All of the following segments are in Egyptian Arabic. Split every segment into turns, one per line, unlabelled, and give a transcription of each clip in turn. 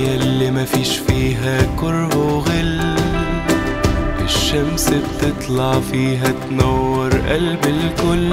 الدنيا اللي مفيش فيها كره وغل الشمس بتطلع فيها تنور قلب الكل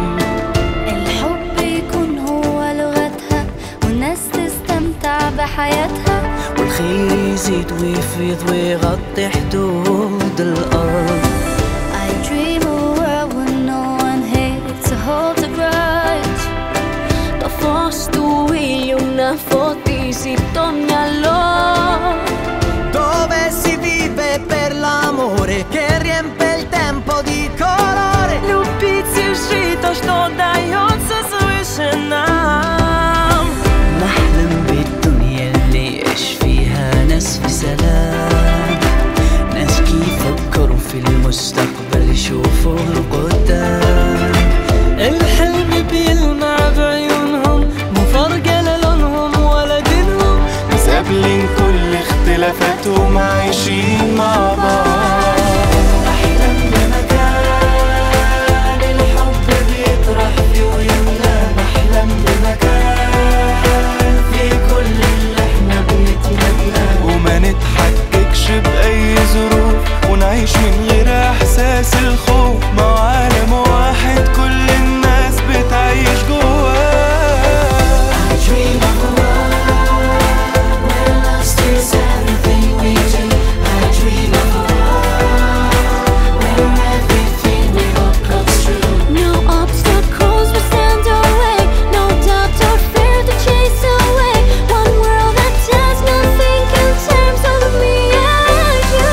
الحب يكون هو لغتها والناس تستمتع بحياتها
والخير يزيد ويفيض ويغطي حدود الأرض
I dream a world with no one here to hold a grudge
Da fosto io una fotisito allora
Dove si vive per l'amore che riempie il tempo di colore
Любить и жить то, что дается свыше нам
نحلم بالدنيا اللي يعيش فيها ناس في سلام ناس يفكروا في المستقبل يشوفوا القدام الحلم بيلمع بعيونهم مو فارقة لا لونهم ولا دينهم
ناس قابلين كل اختلافاتهم عايشين مع بعض
أحلم بمكان الحب بيطرح فيه ويملى نحلم بمكان في كل اللي احنا بنتمناه
وما نتحككش بأي ظروف ونعيش من غير إحساس الخوف مع عالم واحد كل الناس بتعيش جواه
I dream of a world where love steals everything we do. I dream of a world where everything we hope comes true.
No obstacles will stand our way No doubt or fear to chase away One world that does not think in terms of me and you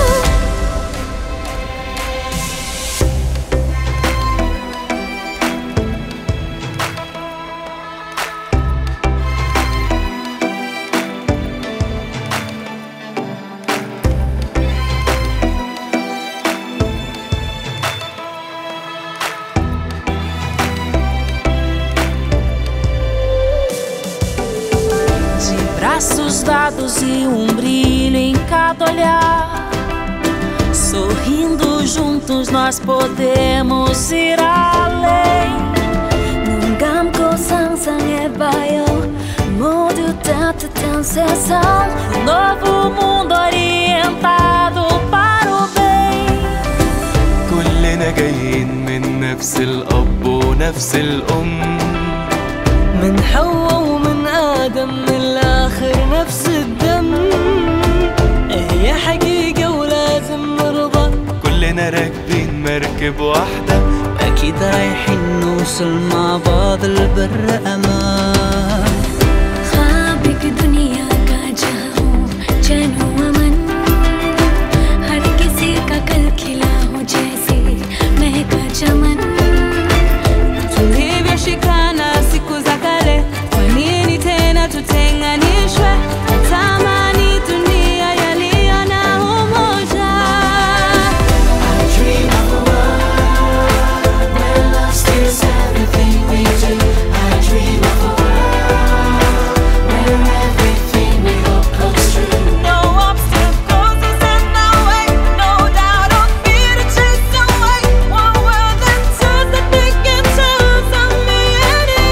De braços dados e um brilho em cada olhar. Sorrindo juntos, nós podemos ir além.
눈 감고 상상해봐요 모두 따뜻한 세상
Um novo mundo orientado para o bem.
كلنا جايين من نفس الأب ونفس الأم
من حواء ومن آدم من الآخر نفس الدم هي حقيقة ولازم نرضى
كلنا راكبين مركب واحدة
أكيد رايحين نوصل مع بعض البر أمان
ख्वाब एक दुनिया का जहाँ हो चैन हो अमन हर किसी का कल खिला हो जैसे महका चमन
Tulivyoshikana siku za kale, kwa nini tena tutenganishwe? Natamani dunia yaliyo na umoja.
I dream of a world where love steals everything we do. I dream of a world where everything we hope comes true.
No obstacles will stand our way, no doubt or fear to chase away. One world that does the big in terms of me and you.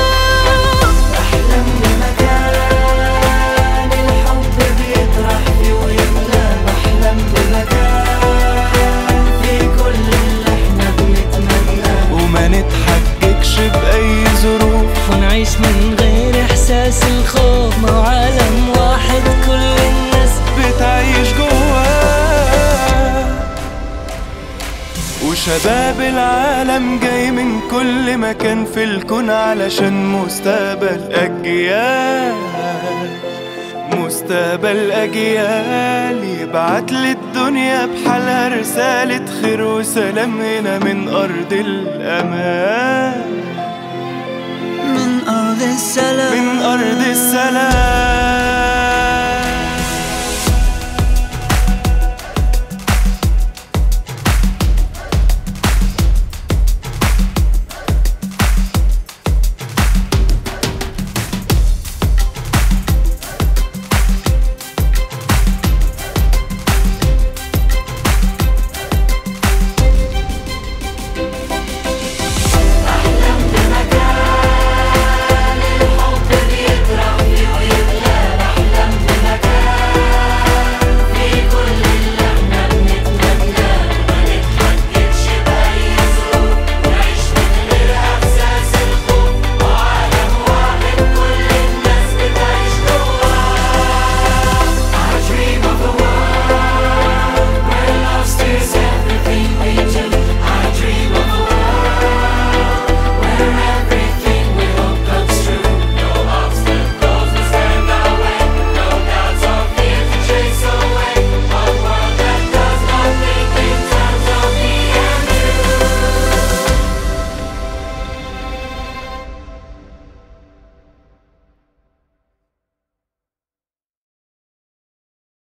أحلم بمكان الحب بيطرح فيه ويملى بحلم بمكان في كل اللي احنا بنتمناه
وما نتحججش بأي ظروف
ونعيش من غير إحساس الخوف مع عالم واحد كل الناس
بتعيش جواه وشباب العالم جاي من كل مكان في الكون علشان مستقبل أجيال مستقبل أجيال يبعت للدنيا بحالها رسالة خير وسلام هنا من أرض الأمان
من أرض السلام
من أرض السلام